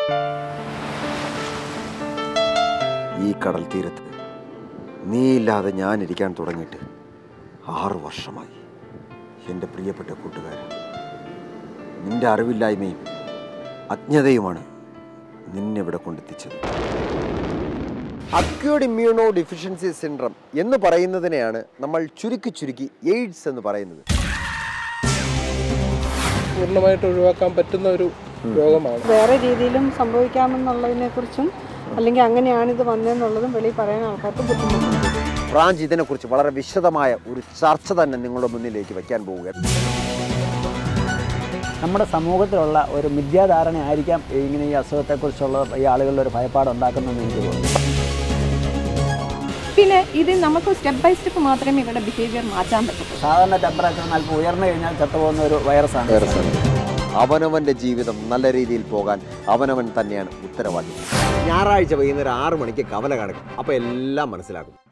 ഈ കടൽ തീരത്ത് നീയില്ലാതെ ഞാൻ ഇരിക്കാൻ തുടങ്ങിയിട്ട് ആറു വർഷമായി എൻ്റെ പ്രിയപ്പെട്ട കൂട്ടുകാരൻ നിന്റെ അറിവില്ലായ്മയും അജ്ഞതയുമാണ് നിന്നെ ഇവിടെ കൊണ്ടെത്തിച്ചത് അക്യൂഡ് ഇമ്മ്യൂണോ ഡിഫിഷ്യൻസി സിൻഡ്രം എന്ന് പറയുന്നതിനെയാണ് നമ്മൾ ചുരുക്കി ചുരുക്കി എയ്ഡ്സ് എന്ന് പറയുന്നത് പൂർണ്ണമായിട്ട് ഒഴിവാക്കാൻ പറ്റുന്ന ഒരു രോഗമാണ് വേറെ രീതിയിലും സംഭവിക്കാമെന്നുള്ളതിനെ കുറിച്ചും അല്ലെങ്കിൽ അങ്ങനെയാണ് ഇത് വന്നതെന്നുള്ളതും വെളിയിൽ പറയാൻ ആൾക്കാർക്ക് ബുദ്ധിമുട്ടുണ്ട് ബ്രാഞ്ച് ഇതിനെക്കുറിച്ച് വളരെ വിശദമായ ഒരു ചർച്ച തന്നെ നിങ്ങളുടെ മുന്നിലേക്ക് വയ്ക്കാൻ പോവുകയാണ് നമ്മുടെ സമൂഹത്തിലുള്ള ഒരു മിഥ്യാധാരണ ആയിരിക്കാം ഇങ്ങനെ ഈ അസുഖത്തെക്കുറിച്ചുള്ള ഈ ആളുകളുടെ ഒരു ഭയപ്പാട് ഉണ്ടാക്കുന്നതെന്ന് എനിക്ക് തോന്നുന്നു പിന്നെ ഇത് നമുക്ക് സ്റ്റെപ്പ് ബൈ സ്റ്റെപ്പ് മാത്രമേ ഇവരുടെ ബിഹേവിയർ മാറ്റാൻ പറ്റൂ സാധാരണ ടെമ്പറേച്ചർ അല്പം ഉയർന്നു കഴിഞ്ഞാൽ ചത്തുപോകുന്ന ഒരു വൈറസാണ് അവനവന്റെ ജീവിതം നല്ല രീതിയിൽ പോകാൻ അവനവൻ തന്നെയാണ് ഉത്തരവാദി ഞായറാഴ്ച വൈകുന്നേരം ആറ് മണിക്ക് കവല കടക്കും അപ്പോൾ എല്ലാം മനസ്സിലാക്കും